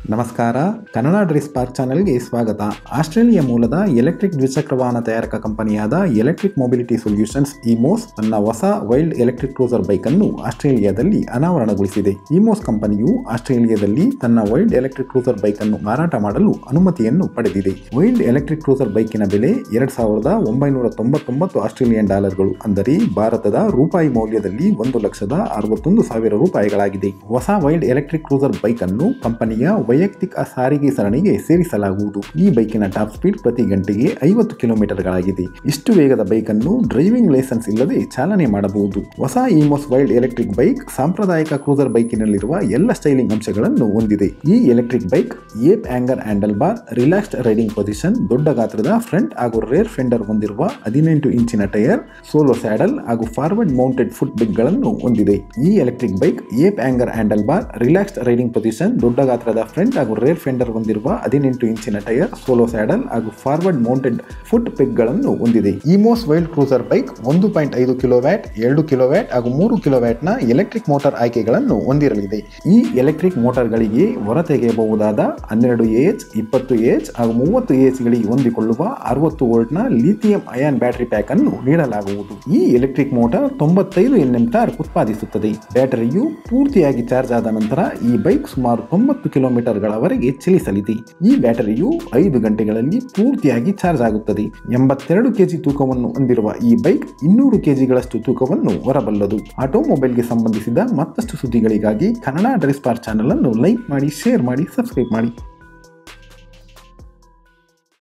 ನಮಸ್ಕಾರ Kannada dress park ಚಾನೆಲ್ಗೆ ಸ್ವಾಗತ ಆಸ್ಟ್ರೇಲಿಯಾ ಮೂಲದ ಎಲೆಕ್ಟ್ರಿಕ್ ದ್ವಿಚಕ್ರ ವಾಹನ ತಯಾರಕ ಕಂಪನಿಯಾದ ಎಲೆಕ್ಟ್ರಿಕ್ ಮೊಬಿಲಿಟಿ ಸೊಲ್ಯೂಷನ್ಸ್ ಇಮೋಸ್ ತನ್ನ ಹೊಸ ವೈಲ್ಡ್ ಎಲೆಕ್ಟ್ರಿಕ್ ಕ್ರೂಸರ್ ಬೈಕ್ ಅನ್ನು ಆಸ್ಟ್ರೇಲಿಯಾದಲ್ಲಿ ಅನಾವರಣಗೊಳಿಸಿದೆ ಇಮೋಸ್ ಕಂಪನಿಯು ಆಸ್ಟ್ರೇಲಿಯಾದಲ್ಲಿ ತನ್ನ ವೈಲ್ಡ್ ಎಲೆಕ್ಟ್ರಿಕ್ ಕ್ರೂಸರ್ ಬೈಕ್ ಅನ್ನು ಮಾರಾಟ ಮಾಡಲು ಅನುಮತಿಯನ್ನು ಪಡೆದಿದೆ ವೈಲ್ಡ್ ಎಲೆಕ್ಟ್ರಿಕ್ ಕ್ರೂಸರ್ ಬೈಕಿನ ಬೆಲೆ ಎರಡ್ ಸಾವಿರದ ಒಂಬೈನೂರ ತೊಂಬತ್ತೊಂಬತ್ತು ಆಸ್ಟ್ರೇಲಿಯನ್ ಡಾಲರ್ಗಳು ಅಂದರೆ ಭಾರತದ ರೂಪಾಯಿ ಮೌಲ್ಯದಲ್ಲಿ ಒಂದು ಲಕ್ಷದ ಅರವತ್ತೊಂದು ಸಾವಿರ ರೂಪಾಯಿಗಳಾಗಿದೆ ಹೊಸ ವೈಲ್ಡ್ ಎಲೆಕ್ಟ್ರಿಕ್ ಕ್ರೂಸರ್ ಬೈಕ್ ಅನ್ನು ಕಂಪನಿಯ ವೈಯಕ್ತಿಕ ಸಾರಿಗೆ ಸರಣಿಗೆ ಸೇರಿಸಲಾಗುವುದು ಈ ಬೈಕಿನ ಟಾಪ್ ಸ್ಪೀಡ್ ಪ್ರತಿ ಗಂಟೆಗೆ ಐವತ್ತು ಕಿಲೋಮೀಟರ್ಗಳಾಗಿದೆ ಇಷ್ಟು ವೇಗದ ಬೈಕ್ ಅನ್ನು ಡ್ರೈವಿಂಗ್ ಲೈಸೆನ್ಸ್ ಇಲ್ಲದೆ ಚಾಲನೆ ಮಾಡಬಹುದು ಹೊಸ ಇಮೋಸ್ ವೈಲ್ಡ್ ಎಲೆಕ್ಟ್ರಿಕ್ ಬೈಕ್ ಸಾಂಪ್ರದಾಯಿಕ ಕ್ರೂಸರ್ ಬೈಕಿನಲ್ಲಿರುವ ಎಲ್ಲ ಸ್ಟೈಲಿಂಗ್ ಅಂಶಗಳನ್ನು ಹೊಂದಿದೆ ಈ electric bike ape hanger handle bar relaxed riding position ದೊಡ್ಡ ಗಾತ್ರದ ಫ್ರಂಟ್ ಹಾಗೂ ರೇರ್ ಫೆಂಡರ್ ಹೊಂದಿರುವ ಹದಿನೆಂಟು ಇಂಚಿನ ಟೈರ್ ಸೋಲೋ ಸ್ಯಾಡಲ್ ಹಾಗೂ ಫಾರ್ವರ್ಡ್ ಮೌಂಟೆಡ್ ಫುಟ್ ಗಳನ್ನು ಹೊಂದಿದೆ ಈ electric bike ape hanger handle bar relaxed riding position ದೊಡ್ಡ ಗಾತ್ರದ ಫ್ರಂಟ್ ಹಾಗೂ ರೇರ್ ಫೆಂಡರ್ ಹೊಂದಿರುವ ಹದಿನೆಂಟು ಇಂಚಿನ ಟೈರ್ ಸೋಲೋ ಸ್ಯಾಡಲ್ ಹಾಗೂ ಫಾರ್ವರ್ಡ್ ಮೌಂಟೆಡ್ ಫುಟ್ ಗಳನ್ನು ಹೊಂದಿದೆ ಇಮೋಸ್ ವೈಲ್ಡ್ ಕ್ರೂಸರ್ ಬೈಕ್ ಒಂದು ಪಾಯಿಂಟ್ ಐದು ಕಿಲೋವ್ಯಾಟ್ ಎರಡು ಕಿಲೋವ್ಯಾಟ್ ಹಾಗೂ ಮೂರು ಕಿಲೋವ್ಯಾಟ್ ನ ಎಲೆಕ್ಟ್ರಿಕ್ ಮೋಟಾರ್ ಆಯ್ಕೆಗಳನ್ನು ಹೊಂದಿರಲಿದೆ ಈ ಎಲೆಕ್ಟ್ರಿಕ್ ಮೋಟಾರ್ಗಳಿಗೆ ಹೊರತೆಗೆಯಬಹುದಾದ ಹನ್ನೆರಡು ಎಚ್ ಇಪ್ಪತ್ತು ಎಚ್ ಹಾಗೂ ಮೂವತ್ತು ಎಚ್ ಗಳಿಗೆ ಹೊಂದಿಕೊಳ್ಳುವ ಅರವತ್ತು ವೋಲ್ಟ್ ನ ಲಿಥಿಯಂ ಅಯಾನ್ ಬ್ಯಾಟರಿ ಪ್ಯಾಕ್ ಅನ್ನು ನೀಡಲಾಗುವುದು ಈ ಎಲೆಕ್ಟ್ರಿಕ್ ಮೋಟಾರ್ ತೊಂಬತ್ತೈದು ಎನ್ಎಂ ಟಾರ್ಕ್ ಉತ್ಪಾದಿಸುತ್ತದೆ ಬ್ಯಾಟರಿಯು ಪೂರ್ತಿಯಾಗಿ ಚಾರ್ಜ್ ಆದ ನಂತರ ಈ ಬೈಕ್ ಸುಮಾರು ತೊಂಬತ್ತು ಕಿಲೋಮೀಟರ್ಗಳವರೆಗೆ ಚಲಿಸಲಿದೆ ಈ ಬ್ಯಾಟರಿಯು ಐದು ಗಂಟೆಗಳಲ್ಲಿ ಪೂರ್ತಿಯಾಗಿ ಚಾರ್ಜ್ ಆಗುತ್ತದೆ ಎಂಬತ್ತೆರಡು ಕೆಜಿ ತೂಕವನ್ನು ಹೊಂದಿರುವ ಈ ಬೈಕ್ ಇನ್ನೂರು ಕೆಜಿಗಳಷ್ಟು ತೂಕವನ್ನು ಹೊರಬಲ್ಲದು ಆಟೋಮೊಬೈಲ್ಗೆ ಸಂಬಂಧಿಸಿದ ಮತ್ತಷ್ಟು ಸುದ್ದಿಗಳಿಗಾಗಿ ಕನ್ನಡ ಡ್ರೆಸ್ ಪಾರ್ ಚಾನಲ್ ಅನ್ನು ಲೈಕ್ ಮಾಡಿ ಶೇರ್ ಮಾಡಿ ಸಬ್ಸ್ಕ್ರೈಬ್ ಮಾಡಿ